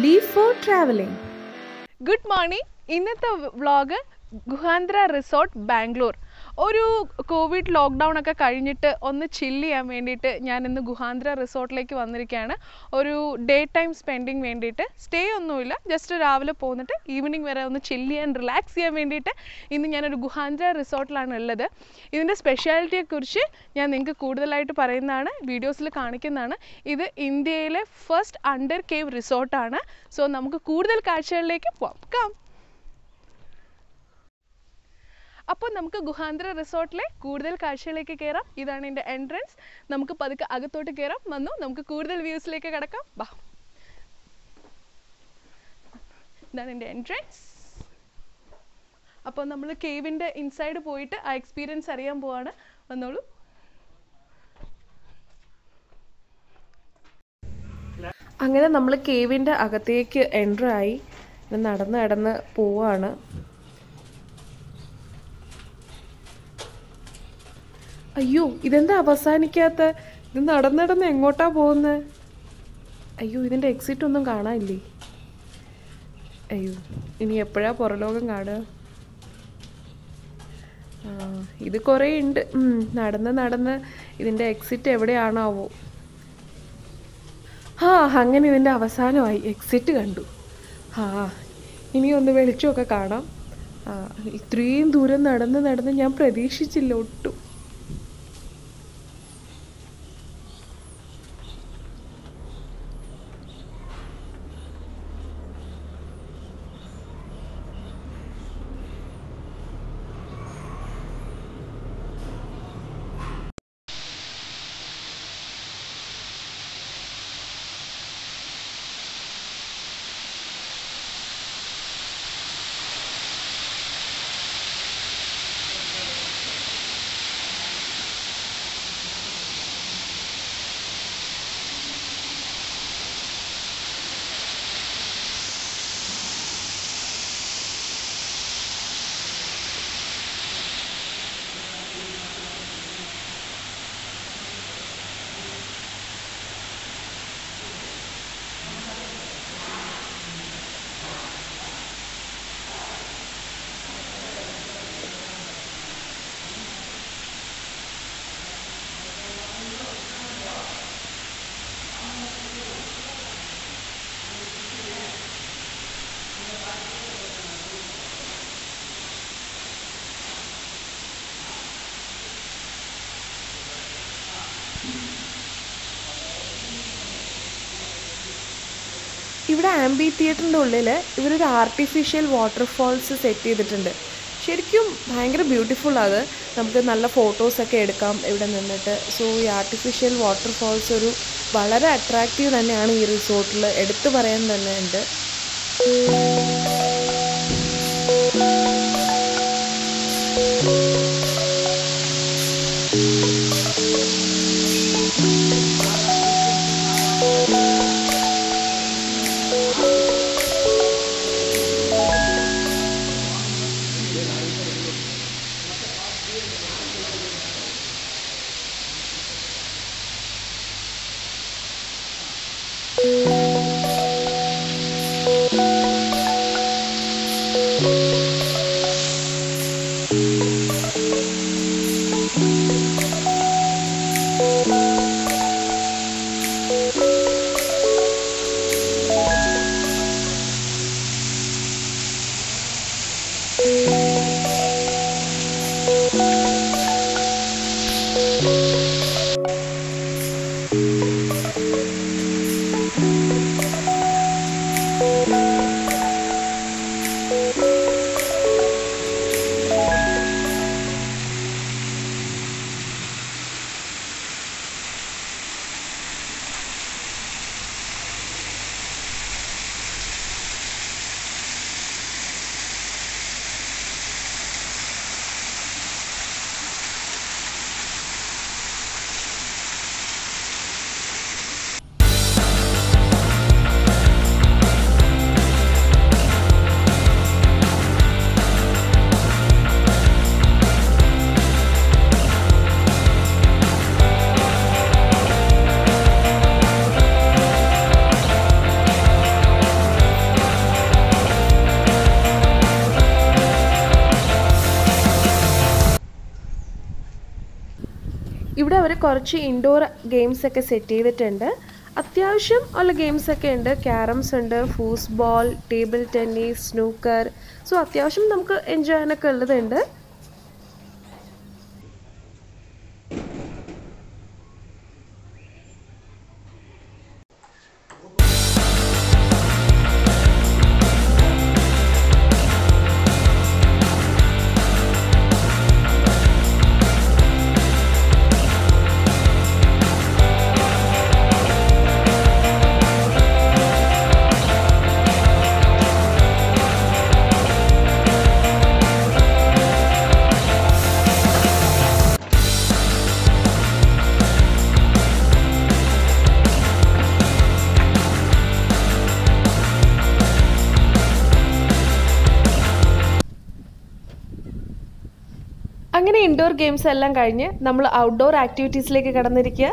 Leave for travelling good morning ഇന്നത്തെ vlog Guhantara resort Bangalore ഒരു covid lockdown ഒക്കെ കഴിഞ്ഞിട്ട് ഒന്ന് ചില്ല് ചെയ്യാൻ വേണ്ടിയിട്ട് ഞാൻ ഇന്ന് ഗുഹാന്ദ്ര റിസോർട്ടിലേക്ക് വന്നിരിക്കുകയാണ് ഒരു ഡേ ടൈം സ്പെൻഡിങ് വേണ്ടിയിട്ട് സ്റ്റേ ഒന്നുമില്ല ജസ്റ്റ് രാവിലെ പോന്നിട്ട് ഈവനിങ് വരെ ഒന്ന് ചില്ല് ചെയ്യാൻ റിലാക്സ് ചെയ്യാൻ വേണ്ടിയിട്ട് ഇന്ന് ഞാനൊരു ഗുഹാന്ദ്ര റിസോർട്ടിലാണ് ഉള്ളത് ഇതിൻ്റെ സ്പെഷ്യാലിറ്റിയെക്കുറിച്ച് ഞാൻ നിങ്ങൾക്ക് കൂടുതലായിട്ട് പറയുന്നതാണ് വീഡിയോസിൽ കാണിക്കുന്നതാണ് ഇത് ഇന്ത്യയിലെ ഫസ്റ്റ് അണ്ടർ കേവ് റിസോർട്ടാണ് സോ നമുക്ക് കൂടുതൽ കാഴ്ചകളിലേക്ക് പോവാം കം അപ്പോൾ നമുക്ക് ഗുഹാന്തര റിസോർട്ടിലെ കൂടുതൽ കാഴ്ചകളിലേക്ക് കയറാം ഇതാണ് എൻ്റെ എൻട്രൻസ് നമുക്ക് പതുക്കെ അകത്തോട്ട് കയറാം വന്നു നമുക്ക് കൂടുതൽ വ്യൂസിലേക്ക് കിടക്കാം ബാ ഇതാണ് എൻ്റെ എൻട്രൻസ് അപ്പോൾ നമ്മൾ കേവിൻ്റെ ഇൻസൈഡ് പോയിട്ട് ആ എക്സ്പീരിയൻസ് അറിയാൻ പോവാണ് വന്നോളൂ അങ്ങനെ നമ്മൾ കേവിൻ്റെ അകത്തേക്ക് എൻ്റർ ആയി ഇങ്ങനെ നടന്ന് നടന്ന് പോവാണ് അയ്യോ ഇതെന്താ അവസാനിക്കാത്ത ഇത് നടന്ന് നടന്ന് എങ്ങോട്ടാ പോകുന്നത് അയ്യോ ഇതിൻ്റെ എക്സിറ്റ് ഒന്നും കാണാനില്ലേ അയ്യോ ഇനി എപ്പോഴാ പുറലോകം കാണുക ആ ഇത് കുറേ ഉണ്ട് ഉം, നടന്ന് നടന്ന് ഇതിൻ്റെ എക്സിറ്റ് എവിടെയാണാവോ ആ അങ്ങനെ ഇതിൻ്റെ അവസാനമായി എക്സിറ്റ് കണ്ടു ആ ഇനി ഒന്ന് വെളിച്ചമൊക്കെ കാണാം ആ ഇത്രയും ദൂരം നടന്ന് നടന്ന് ഞാൻ പ്രതീക്ഷിച്ചില്ല ഒട്ടും ഇവിടെ ആംബി തിയേറ്ററിൻ്റെ ഉള്ളിൽ ഇവരൊരു ആർട്ടിഫിഷ്യൽ വാട്ടർഫാൾസ് സെറ്റ് ചെയ്തിട്ടുണ്ട് ശരിക്കും ഭയങ്കര ബ്യൂട്ടിഫുൾ അത് നമുക്ക് നല്ല ഫോട്ടോസൊക്കെ എടുക്കാം ഇവിടെ നിന്നിട്ട് സോ ഈ ആർട്ടിഫിഷ്യൽ വാട്ടർഫാൾസ് ഒരു വളരെ അട്രാക്റ്റീവ് തന്നെയാണ് ഈ റിസോർട്ടിൽ എടുത്തു പറയാൻ തന്നെ ഉണ്ട് ഇവിടെ അവർ കുറച്ച് ഇൻഡോർ ഗെയിംസ് ഒക്കെ സെറ്റ് ചെയ്തിട്ടുണ്ട് അത്യാവശ്യം ഉള്ള ഗെയിംസ് ഒക്കെ ഉണ്ട് ക്യാരംസ് ഉണ്ട് foosball table tennis snooker so അത്യാവശ്യം നമുക്ക് എൻജോയ് ചെയ്യാനൊക്കെ ഉള്ളതുണ്ട് അങ്ങനെ ഇൻഡോർ ഗെയിംസ് എല്ലാം കഴിഞ്ഞ് നമ്മൾ ഔട്ട്ഡോർ ആക്ടിവിറ്റീസിലേക്ക് കടന്നിരിക്കുക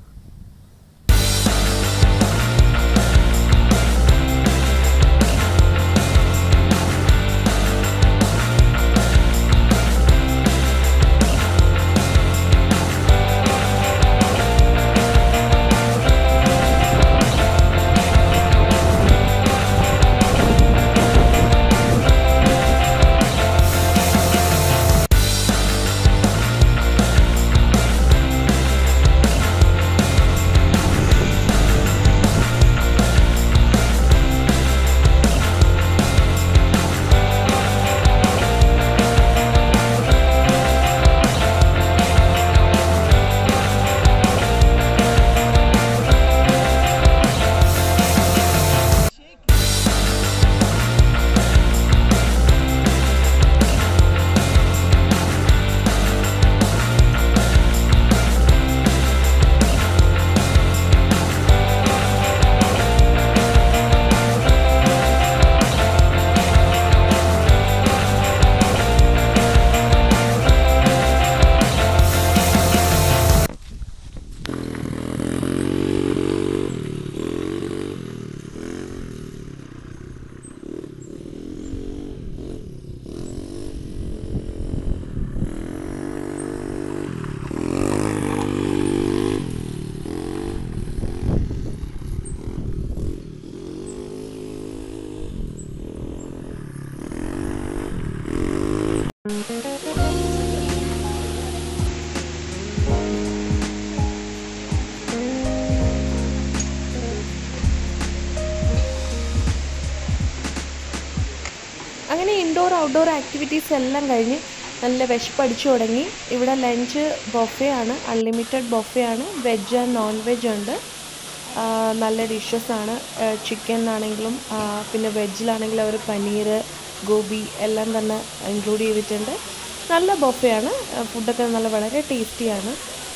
അങ്ങനെ ഇൻഡോർ ഔട്ട്ഡോർ ആക്ടിവിറ്റീസ് എല്ലാം കഴിഞ്ഞ് നല്ല വിശപ്പടിച്ചു തുടങ്ങി ഇവിടെ ലഞ്ച് ബൊഫേ ആണ് അൺലിമിറ്റഡ് ബൊഫേ ആണ് വെജ് ആൻഡ് നോൺ വെജ് ഉണ്ട് ആ, നല്ല ഡിഷസ് ആണ് ചിക്കൻ ആണെങ്കിലും ആ, പിന്നെ വെജിലാണെങ്കിലും അവർ പനീർ ഗോബി എല്ലാം തന്നെ ഇൻക്ലൂഡ് ചെയ്തിട്ടുണ്ട് നല്ല ബൊഫേ ആണ് ഫുഡൊക്കെ നല്ല വളരെ ടേസ്റ്റിയാണ്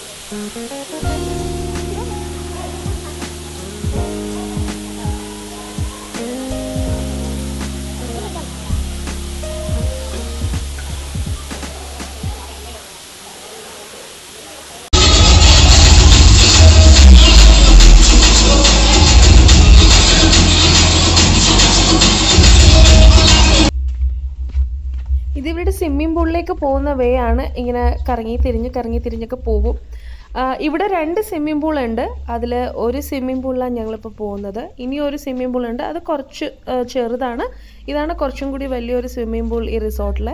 ഇതിവിടെ സ്വിമ്മിംഗ് പൂളിലേക്ക് പോകുന്ന വേ ആണ് ഇങ്ങനെ കറങ്ങി തിരിഞ്ഞ് കറങ്ങി തിരിഞ്ഞൊക്കെ പോകും ആ, ഇവിടെ രണ്ട് സ്വിമ്മിംഗ് പൂൾ ഉണ്ട് അതിൽ ഒരു സ്വിമ്മിംഗ് പൂളിലാണ് ഞങ്ങളിപ്പോൾ പോകുന്നത് ഇനി ഒരു സ്വിമ്മിംഗ് പൂൾ ഉണ്ട് അത് കുറച്ച് ആ, ചെറുതാണ് ഇതാണ് കുറച്ചും കൂടി വലിയൊരു സ്വിമ്മിംഗ് പൂൾ ഈ റിസോർട്ടിലെ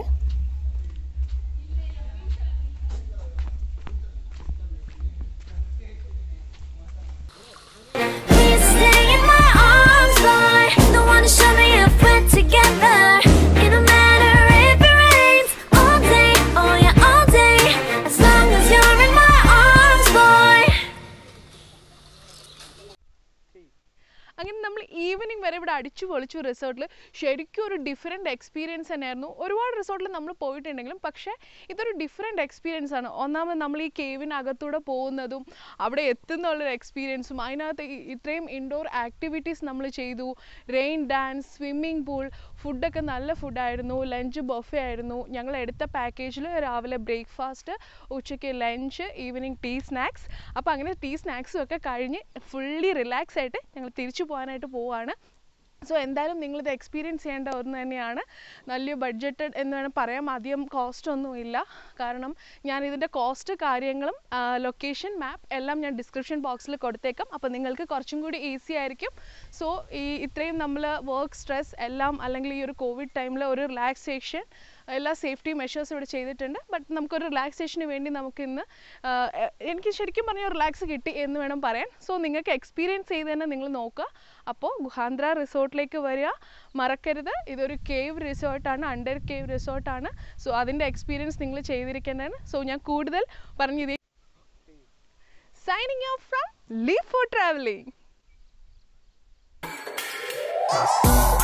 Please stay in my arms, boy. Don't wanna show me if we're together. It don't matter if it rains all day, oh yeah, all day. As long as you're in my arms, boy. അങ്ങനെ നമ്മൾ evening വരെ ഇവിടെ അടിച്ചു പൊളിച്ചു റിസോർട്ടിൽ ശരിക്കും ഒരു different experience തന്നെയായിരുന്നു ഒരുപാട് റിസോർട്ടിൽ നമ്മൾ പോയിട്ടുണ്ടെങ്കിലും പക്ഷേ ഇതൊരു ഡിഫറെൻറ്റ് എക്സ്പീരിയൻസ് ആണ് ഒന്നാമത് നമ്മൾ ഈ കേവിനകത്തൂടെ പോകുന്നതും അവിടെ എത്തുന്നുള്ളൊരു എക്സ്പീരിയൻസും അതിനകത്ത് ഈ- ഇത്രയും ഇൻഡോർ ആക്ടിവിറ്റീസ് നമ്മൾ ചെയ്തു റെയിൻ ഡാൻസ് സ്വിമ്മിംഗ് പൂൾ ഫുഡൊക്കെ നല്ല ഫുഡായിരുന്നു ലഞ്ച് ബൊഫേ ആയിരുന്നു ഞങ്ങൾ എടുത്ത പാക്കേജിൽ രാവിലെ ബ്രേക്ക്ഫാസ്റ്റ് ഉച്ചയ്ക്ക് ലഞ്ച് ഈവനിങ് ടീ സ്നാക്സ് അപ്പോൾ അങ്ങനെ ടീ സ്നാക്സും ഒക്കെ കഴിഞ്ഞ് ഫുള്ളി റിലാക്സ് ആയിട്ട് ഞങ്ങൾ തിരിച്ചു പോകാനായിട്ട് പോവാണ് സോ എന്തായാലും നിങ്ങളിത് എക്സ്പീരിയൻസ് ചെയ്യേണ്ട ഒന്ന് തന്നെയാണ് നല്ല ബഡ്ജറ്റഡ് എന്ന് വേണം പറയാം അധികം കോസ്റ്റ് ഒന്നുമില്ല കാരണം ഞാൻ ഇതിൻ്റെ കോസ്റ്റ് കാര്യങ്ങളും ലൊക്കേഷൻ മാപ്പ് എല്ലാം ഞാൻ ഡിസ്ക്രിപ്ഷൻ ബോക്സിൽ കൊടുത്തേക്കാം അപ്പോൾ നിങ്ങൾക്ക് കുറച്ചും കൂടി ഈസി ആയിരിക്കും സോ ഈ ഇത്രയും നമ്മൾ വർക്ക് സ്ട്രെസ് എല്ലാം അല്ലെങ്കിൽ ഈ ഒരു കോവിഡ് ടൈമിൽ ഒരു റിലാക്സേഷൻ എല്ലാ സേഫ്റ്റി മെഷേഴ്സ് ഇവിടെ ചെയ്തിട്ടുണ്ട് ബട്ട് നമുക്കൊരു റിലാക്സേഷന് വേണ്ടി നമുക്ക് ഇന്ന് ആ, എ- എനിക്ക് ശരിക്കും പറഞ്ഞാൽ റിലാക്സ് കിട്ടി എന്ന് വേണം പറയാൻ സോ നിങ്ങൾക്ക് എക്സ്പീരിയൻസ് ചെയ്ത് തന്നെ നിങ്ങൾ നോക്കുക അപ്പോൾ ഗുഹാന്ദ്ര റിസോർട്ടിലേക്ക് വരിക മറക്കരുത് ഇതൊരു കേവ് റിസോർട്ടാണ് അണ്ടർ കേവ് റിസോർട്ടാണ് സോ അതിൻ്റെ എക്സ്പീരിയൻസ് നിങ്ങൾ ചെയ്തിരിക്കേണ്ടതാണ് സോ ഞാൻ കൂടുതൽ പറഞ്ഞത് signing off from leave for travelling